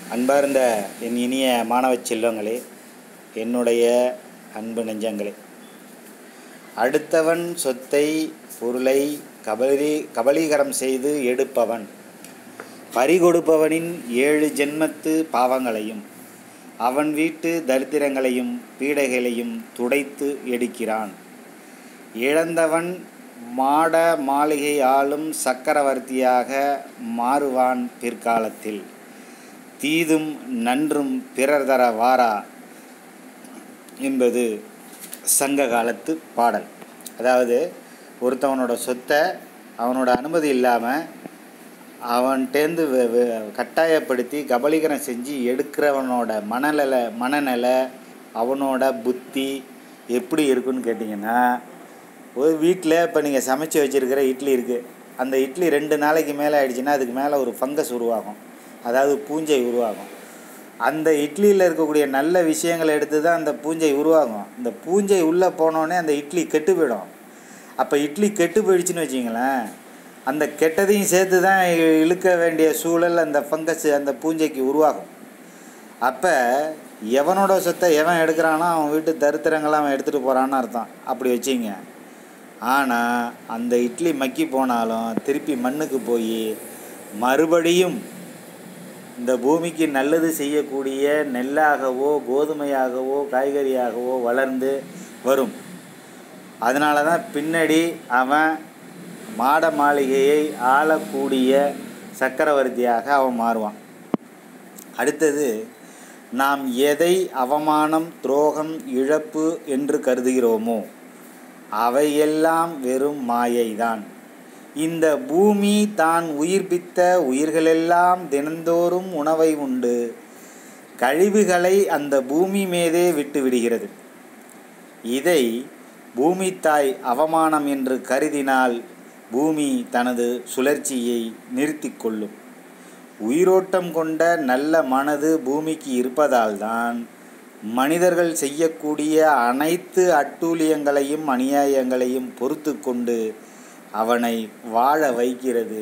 அன்பார்ந்த என் இனிய மாணவ செல்வங்களே என்னுடைய அன்பு நெஞ்சங்களே அடுத்தவன் சொத்தை பொருளை கபலி கபலீகரம் செய்து எடுப்பவன் பறிகொடுப்பவனின் ஏழு ஜென்மத்து பாவங்களையும் அவன் வீட்டு தரித்திரங்களையும் பீடைகளையும் துடைத்து எடுக்கிறான் இழந்தவன் மாட மாளிகை ஆளும் சக்கரவர்த்தியாக மாறுவான் பிற்காலத்தில் தீதும் நன்றும் பிறர் தர வாரா என்பது சங்க காலத்து பாடல் அதாவது ஒருத்தவனோட சொத்தை அவனோட அனுமதி இல்லாமல் அவன்கிட்டேருந்து வெ- வெ- கட்டாயப்படுத்தி கபலீகரம் செஞ்சு எடுக்கிறவனோட மனநல மனநிலை அவனோட புத்தி எப்படி இருக்குன்னு கேட்டிங்கன்னா ஒரு வீட்டில் இப்போ நீங்கள் சமைச்சு வச்சுருக்கிற இட்லி இருக்குது அந்த இட்லி ரெண்டு நாளைக்கு மேலே ஆயிடுச்சுன்னா அதுக்கு மேலே ஒரு ஃபங்கஸ் உருவாகும் அதாவது பூஞ்சை உருவாகும் அந்த இட்லியில் இருக்கக்கூடிய நல்ல விஷயங்களை எடுத்து தான் அந்த பூஞ்சை உருவாகும் இந்த பூஞ்சை உள்ளே போனோடனே அந்த இட்லி கெட்டு போயிடும் அப்போ இட்லி கெட்டு போயிடுச்சுன்னு வச்சிங்களேன் அந்த கெட்டதையும் சேர்த்து தான் இ- இழுக்க வேண்டிய சூழல் அந்த ஃபங்கஸ் அந்த பூஞ்சைக்கு உருவாகும் அப்போ எவனோட சொத்தை எவன் எடுக்கிறானோ அவன் வீட்டு தரித்திரங்களை அவன் எடுத்துகிட்டு போகிறான்னு அர்த்தம் அப்படி வச்சிங்க ஆனால் அந்த இட்லி மக்கி போனாலும் திருப்பி மண்ணுக்கு போய் மறுபடியும் இந்த பூமிக்கு நல்லது செய்யக்கூடிய நெல்லாகவோ கோதுமையாகவோ காய்கறியாகவோ வளர்ந்து வரும் அதனால தான் பின்னாடி அவன் மாட மாளிகையை ஆளக்கூடிய சக்கரவர்த்தியாக அவன் மாறுவான் அடுத்தது நாம் எதை அவமானம் துரோகம் இழப்பு என்று கருதுகிறோமோ அவையெல்லாம் வெறும் மாயைதான் இந்த பூமி தான் உயிர்ப்பித்த உயிர்களெல்லாம் தினந்தோறும் உணவை உண்டு கழிவுகளை அந்த பூமி மீதே விட்டு விடுகிறது இதை பூமி தாய் அவமானம் என்று கருதினால் பூமி தனது சுழற்சியை நிறுத்திக் கொள்ளும் உயிரோட்டம் கொண்ட நல்ல மனது பூமிக்கு இருப்பதால்தான் மனிதர்கள் செய்யக்கூடிய அனைத்து அட்டூழியங்களையும் அநியாயங்களையும் பொறுத்து கொண்டு அவனை வாழ வைக்கிறது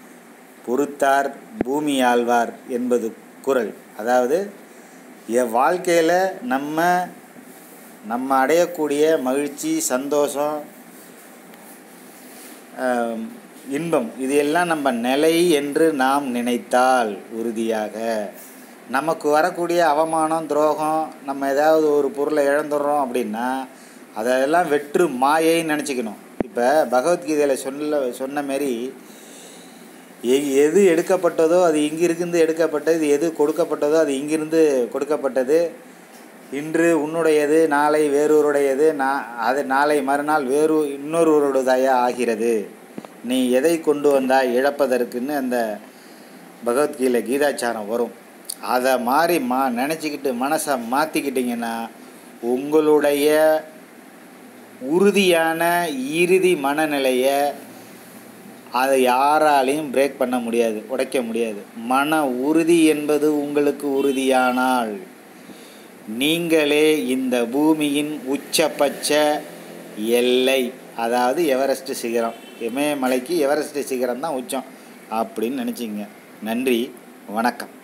பொறுத்தார் பூமி ஆழ்வார் என்பது குறள் அதாவது என் வாழ்க்கையில் நம்ம நம்ம அடையக்கூடிய மகிழ்ச்சி சந்தோஷம் ஆம், இன்பம் இது எல்லாம் நம்ம நிலை என்று நாம் நினைத்தால் உறுதியாக நமக்கு வரக்கூடிய அவமானம் துரோகம் நம்ம ஏதாவது ஒரு பொருளை இழந்துடுறோம் அப்படின்னா அதெல்லாம் வெற்று மாயைன்னு நினச்சிக்கணும் இப்போ பகவத்கீதையில் சொல்ல சொன்ன மாரி எ- எது எடுக்கப்பட்டதோ அது இங்கிருந்து எடுக்கப்பட்டது எது கொடுக்கப்பட்டதோ அது இங்கிருந்து கொடுக்கப்பட்டது இன்று உன்னுடையது நாளை வேறொருடையது நா அது நாளை மறுநாள் வேறு இன்னொருவருடையதாக ஆகிறது நீ எதை கொண்டு வந்தாய் இழப்பதற்குன்னு அந்த பகவத்கீதை கீதாச்சாரம் வரும் அதை மாதிரி மா நினச்சிக்கிட்டு மனசை மாற்றிக்கிட்டிங்கன்னா உங்களுடைய உறுதியான இறுதி மனநிலையை அதை யாராலையும் பிரேக் பண்ண முடியாது உடைக்க முடியாது மன உறுதி என்பது உங்களுக்கு உறுதியானால் நீங்களே இந்த பூமியின் உச்சபட்ச எல்லை அதாவது எவரெஸ்ட் சிகரம் இமயமலைக்கு எவரெஸ்ட் சிகரம் தான் உச்சம் அப்படின்னு நினச்சிங்க நன்றி வணக்கம்